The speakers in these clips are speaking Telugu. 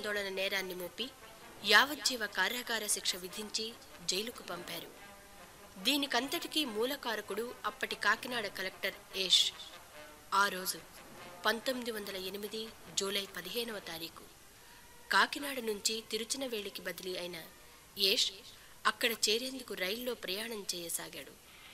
ఆందోళన నేరాన్ని మోపి యావజ్జీవ కారాగార శిక్ష విధించి జైలుకు పంపారు దీనికంతటికీ మూలకారకుడు అప్పటి కాకినాడ కలెక్టర్ ఏష్ ఆ రోజు పంతొమ్మిది వందల ఎనిమిది జూలై పదిహేనవ తారీఖు కాకినాడ నుంచి తిరుచినవేలికి బదిలీ అయిన ఏష్ అక్కడ చేరేందుకు రైల్లో ప్రయాణం చేయసాగాడు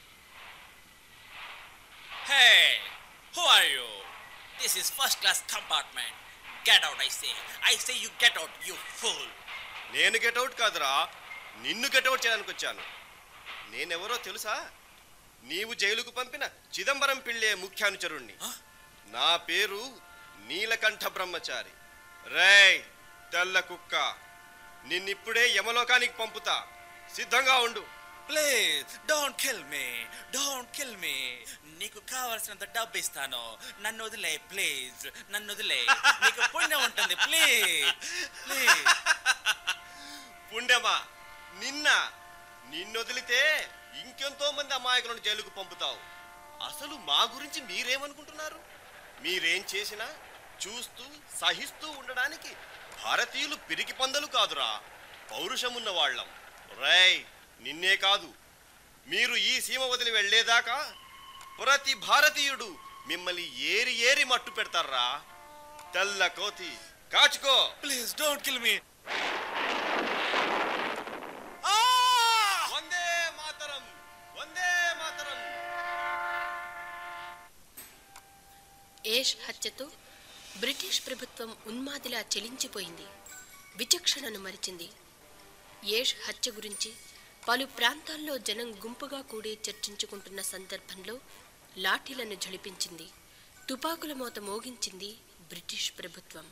Hey, who are you? This is first class compartment. Get out, I say. I say you get out, you fool. నేను గెటౌట్ కాదురా నిన్ను గెటౌట్ చేయడానికి వచ్చాను నేనెవరో తెలుసా నీవు జైలుకు పంపిన చిదంబరం పిళ్ళే ముఖ్యానుచరుణ్ణి Huh? నా పేరు నీలకంఠ బ్రహ్మచారి రేయ్ తెల్ల కుక్క నిన్నిప్పుడే యమలోకానికి పంపుతా సిద్ధంగా ఉండు Please, don't kill me. Don't kill me. నీకు కావలసినంత డబ్బు ఇస్తాను నన్ను వదిలే ప్లీజ్ నన్ను వదిలే నీకు పుణ్యం ఉంటుంది ప్లీజ్ ప్లీజ్ పుండెమా నిన్న నిన్నొదిలితే ఇంకెంతో మంది అమాయకులను జైలుకు పంపుతావు అసలు మా గురించి మీరేమనుకుంటున్నారు మీరేం చేసినా చూస్తూ సహిస్తూ ఉండడానికి భారతీయులు పిరికి పందలు కాదురా పౌరుషమున్న వాళ్ళం రేయ్ నిన్నే కాదు మీరు ఈ సీమ వదిలి వెళ్ళేదాకా ప్రతి భారతీయుడు మిమ్మల్ని ఏరి ఏరి మట్టు పెడతారా తెల్ల కోతి కాచుకో please don't kill me Vande Mataram Vande Mataram Ashe హత్యతో బ్రిటిష్ ప్రభుత్వం ఉన్మాదిలా చెలించిపోయింది విచక్షణను మరిచింది ఏష్ హత్య గురించి పలు ప్రాంతాల్లో జనం గుంపుగా కూడి చర్చించుకుంటున్న సందర్భంలో లాఠీలను ఝళిపించింది తుపాకుల మోత మోగించింది బ్రిటిష్ ప్రభుత్వం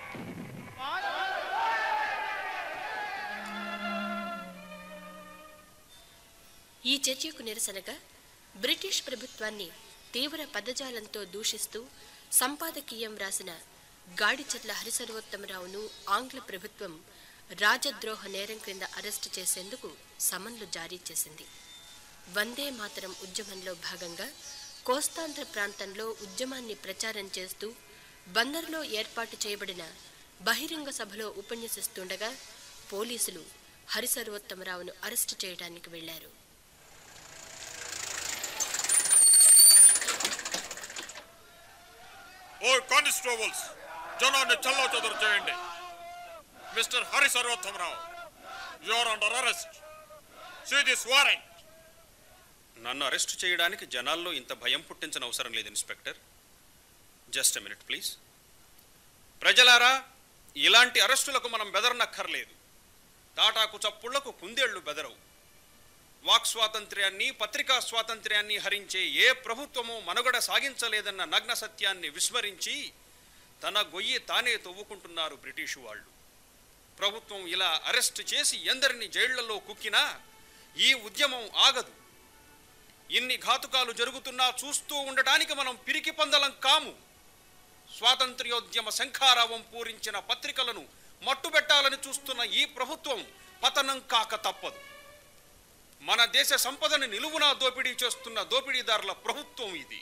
ఈ చర్యకు నిరసనగా బ్రిటిష్ ప్రభుత్వాన్ని తీవ్ర పదజాలంతో దూషిస్తూ సంపాదకీయం రాసిన గాడిచెట్ల హరిసర్వోత్తమరావును ఆంగ్ల ప్రభుత్వం రాజద్రోహ నేరం క్రింద అరెస్టు చేసేందుకు సమన్లు జారీ చేసింది వందే మాతరం ఉద్యమంలో భాగంగా కోస్తాంధ్ర ప్రాంతంలో ఉద్యమాన్ని ప్రచారం చేస్తూ బందర్లో ఏర్పాటు చేయబడిన బహిరంగ సభలో ఉపన్యసిస్తుండగా పోలీసులు హరిసర్వోత్తమరావును అరెస్టు చేయడానికి వెళ్లారు ఓ కానిస్టేబుల్స్ జనాన్ని చల్లో చదురు చేయండి mister Hari Sarvothamarao your under arrest see this warrant నన్ను అరెస్ట్ చేయడానికి జనాల్లో ఇంత భయం పుట్టించిన అవసరం లేదు ఇన్స్పెక్టర్ జస్ట్ మినిట్ ప్లీజ్ ప్రజలారా ఇలాంటి అరెస్టులకు మనం బెదరనక్కర్లేదు తాటాకు చప్పుళ్లకు కుందేళ్లు బెదరవు వాక్ స్వాతంత్ర్యాన్ని పత్రికా స్వాతంత్ర్యాన్ని హరించే ఏ ప్రభుత్వమూ మనుగడ సాగించలేదన్న నగ్న సత్యాన్ని విస్మరించి తన గొయ్యి తానే తవ్వుకుంటున్నారు బ్రిటిషు వాళ్ళు ప్రభుత్వం ఇలా అరెస్ట్ చేసి ఎందరిని జైళ్లలో కుక్కినా ఈ ఉద్యమం ఆగదు ఇన్ని ఘాతుకాలు జరుగుతున్నా చూస్తూ ఉండడానికి మనం పిరికి పందలం కాము స్వాతంత్ర్యోద్యమ శంఖారావం పూరించిన పత్రికలను మట్టుబెట్టాలని చూస్తున్న ఈ ప్రభుత్వం పతనం కాక తప్పదు మన దేశ సంపదని నిలువునా దోపిడీ చేస్తున్న దోపిడీదారుల ప్రభుత్వం ఇది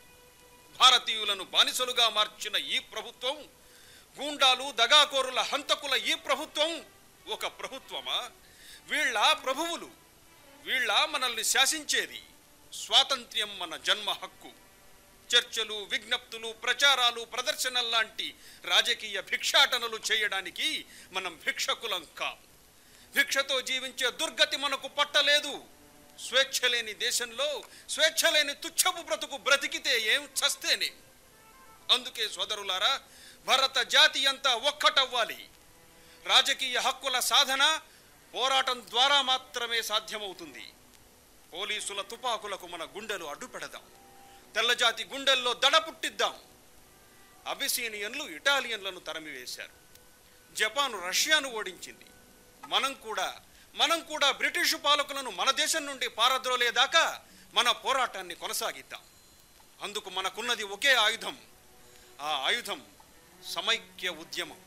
భారతీయులను బానిసలుగా మార్చిన ఈ ప్రభుత్వం గూండాలు దగాకోరుల హంతకుల ఈ ప్రభుత్వం ఒక ప్రభుత్వమా వీళ్ళ ప్రభువులు వీళ్ళ మనల్ని శాసించేది స్వాతంత్ర్యం మన జన్మ హక్కు చర్చలు విజ్ఞప్తులు ప్రచారాలు ప్రదర్శనల్లాంటి రాజకీయ భిక్షాటనలు చేయడానికి మనం భిక్షకులం కాం భిక్షతో జీవించే దుర్గతి మనకు పట్టలేదు స్వేచ్ఛ లేని దేశంలో స్వేచ్ఛ లేని తుచ్చపు బ్రతుకు బ్రతికితే ఏం చస్తేనే అందుకే సోదరులారా భరత జాతి అంతా ఒక్కటవ్వాలి రాజకీయ హక్కుల సాధన పోరాటం ద్వారా మాత్రమే సాధ్యమవుతుంది పోలీసుల తుపాకులకు మన గుండెలు అడ్డుపెడదాం తెల్లజాతి గుండెల్లో దడ పుట్టిద్దాం అబిసీనియన్లు ఇటాలియన్లను తరిమివేశారు జపాను రష్యాను ఓడించింది మనం కూడా మనం కూడా బ్రిటిషు పాలకులను మన దేశం నుండి పారద్రోలేదాకా మన పోరాటాన్ని కొనసాగిద్దాం అందుకు మనకున్నది ఒకే ఆయుధం ఆ ఆయుధం సమైక్య ఉద్యమం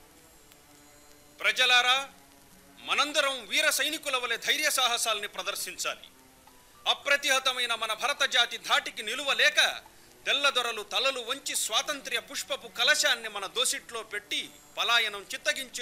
ప్రజలారా మనందరం వీర సైనికుల వలె ధైర్య సాహసాల్ని ప్రదర్శించాలి అప్రతిహతమైన మన భరత జాతి ధాటికి నిలువలేక తెల్లదొరలు తలలు వంచి స్వాతంత్ర్య పుష్పపు కలశాన్ని మన దోసిట్లో పెట్టి పలాయనం చిత్తగించి